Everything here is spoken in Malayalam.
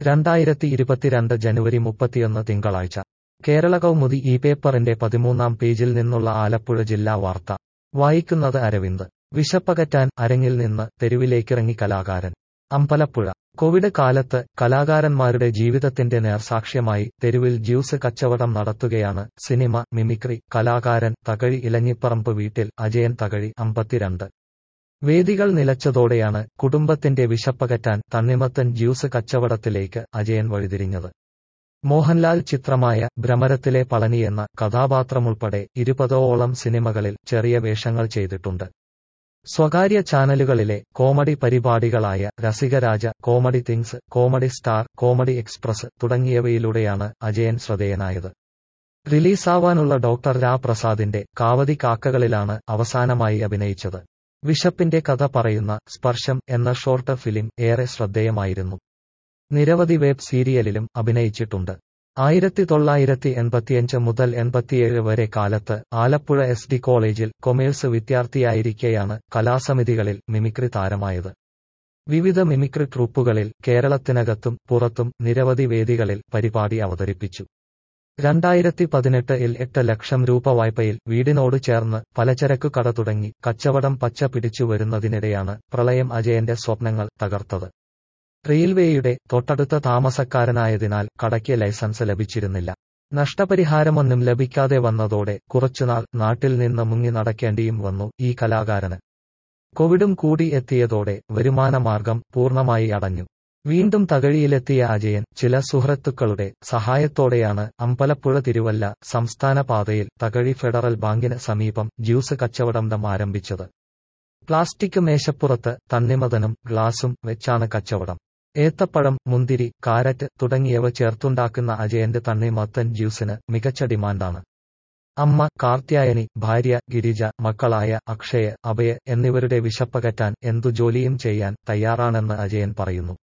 രണ്ടായിരത്തി ഇരുപത്തിരണ്ട് ജനുവരി മുപ്പത്തിയൊന്ന് തിങ്കളാഴ്ച കേരള കൗമുദി ഈ പേപ്പറിന്റെ പതിമൂന്നാം പേജിൽ നിന്നുള്ള ആലപ്പുഴ ജില്ലാ വാർത്ത വായിക്കുന്നത് അരവിന്ദ് വിശപ്പകറ്റാൻ അരങ്ങിൽ നിന്ന് തെരുവിലേക്കിറങ്ങി കലാകാരൻ അമ്പലപ്പുഴ കോവിഡ് കാലത്ത് കലാകാരന്മാരുടെ ജീവിതത്തിന്റെ നേർസാക്ഷ്യമായി തെരുവിൽ ജ്യൂസ് കച്ചവടം നടത്തുകയാണ് സിനിമ മിമിക്രി കലാകാരൻ തകഴി ഇലഞ്ഞിപ്പറമ്പ് വീട്ടിൽ അജയൻ തകഴി അമ്പത്തിരണ്ട് വേദികൾ നിലച്ചതോടെയാണ് കുടുംബത്തിന്റെ വിശപ്പകറ്റാൻ തണ്ണിമത്തൻ ജ്യൂസ് കച്ചവടത്തിലേക്ക് അജയൻ വഴിതിരിഞ്ഞത് മോഹൻലാൽ ചിത്രമായ ഭ്രമരത്തിലെ പളനി എന്ന കഥാപാത്രമുൾപ്പെടെ ഇരുപതോളം സിനിമകളിൽ ചെറിയ വേഷങ്ങൾ ചെയ്തിട്ടുണ്ട് സ്വകാര്യ ചാനലുകളിലെ കോമഡി പരിപാടികളായ Rasikaraja comedy things comedy star comedy express തുടങ്ങിയവയിലൂടെയാണ് അജയൻ ശ്രദ്ധേയനായത് റിലീസാവാനുള്ള ഡോക്ടർ രാ പ്രസാദിന്റെ കാവതി കാക്കകളിലാണ് അവസാനമായി അഭിനയിച്ചത് വിശപ്പിന്റെ കഥ പറയുന്ന സ്പർശം എന്ന ഷോർട്ട് ഫിലിം ഏറെ ശ്രദ്ധേയമായിരുന്നു നിരവധി വെബ് സീരിയലിലും അഭിനയിച്ചിട്ടുണ്ട് ആയിരത്തി തൊള്ളായിരത്തി എൺപത്തിയഞ്ച് മുതൽ എൺപത്തിയേഴ് വരെ കാലത്ത് ആലപ്പുഴ എസ് ഡി കോളേജിൽ കൊമേഴ്സ് വിദ്യാർത്ഥിയായിരിക്കെയാണ് കലാസമിതികളിൽ മിമിക്രി താരമായത് വിവിധ മിമിക്രി ട്രൂപ്പുകളിൽ കേരളത്തിനകത്തും പുറത്തും നിരവധി വേദികളിൽ പരിപാടി അവതരിപ്പിച്ചു രണ്ടായിരത്തി പതിനെട്ടിൽ എട്ട് ലക്ഷം രൂപ വായ്പയിൽ വീടിനോട് ചേർന്ന് പലചരക്കു കട തുടങ്ങി കച്ചവടം പച്ച പിടിച്ചു വരുന്നതിനിടെയാണ് പ്രളയം അജയന്റെ സ്വപ്നങ്ങൾ തകർത്തത് റെയിൽവേയുടെ തൊട്ടടുത്ത താമസക്കാരനായതിനാൽ കടയ്ക്ക് ലൈസൻസ് ലഭിച്ചിരുന്നില്ല നഷ്ടപരിഹാരമൊന്നും ലഭിക്കാതെ വന്നതോടെ കുറച്ചുനാൾ നാട്ടിൽ നിന്ന് മുങ്ങി നടക്കേണ്ടിയും വന്നു ഈ കലാകാരന് കോവിഡും കൂടി എത്തിയതോടെ വരുമാനമാർഗം പൂർണ്ണമായി അടഞ്ഞു വീണ്ടും തകഴിയിലെത്തിയ അജയൻ ചില സുഹൃത്തുക്കളുടെ സഹായത്തോടെയാണ് അമ്പലപ്പുഴ തിരുവല്ല സംസ്ഥാന പാതയിൽ തകഴി ഫെഡറൽ ബാങ്കിന് സമീപം ജ്യൂസ് കച്ചവടം ആരംഭിച്ചത് പ്ലാസ്റ്റിക് മേശപ്പുറത്ത് തണ്ണിമതനും ഗ്ലാസും വെച്ചാണ് കച്ചവടം ഏത്തപ്പഴം മുന്തിരി കാരറ്റ് തുടങ്ങിയവ ചേർത്തുണ്ടാക്കുന്ന അജയന്റെ തണ്ണിമത്തൻ ജ്യൂസിന് മികച്ച ഡിമാൻഡാണ് അമ്മ കാർത്യായനി ഭാര്യ ഗിരിജ മക്കളായ അക്ഷയ അഭയ എന്നിവരുടെ വിശപ്പകറ്റാൻ എന്തു ജോലിയും ചെയ്യാൻ തയ്യാറാണെന്ന് അജയൻ പറയുന്നു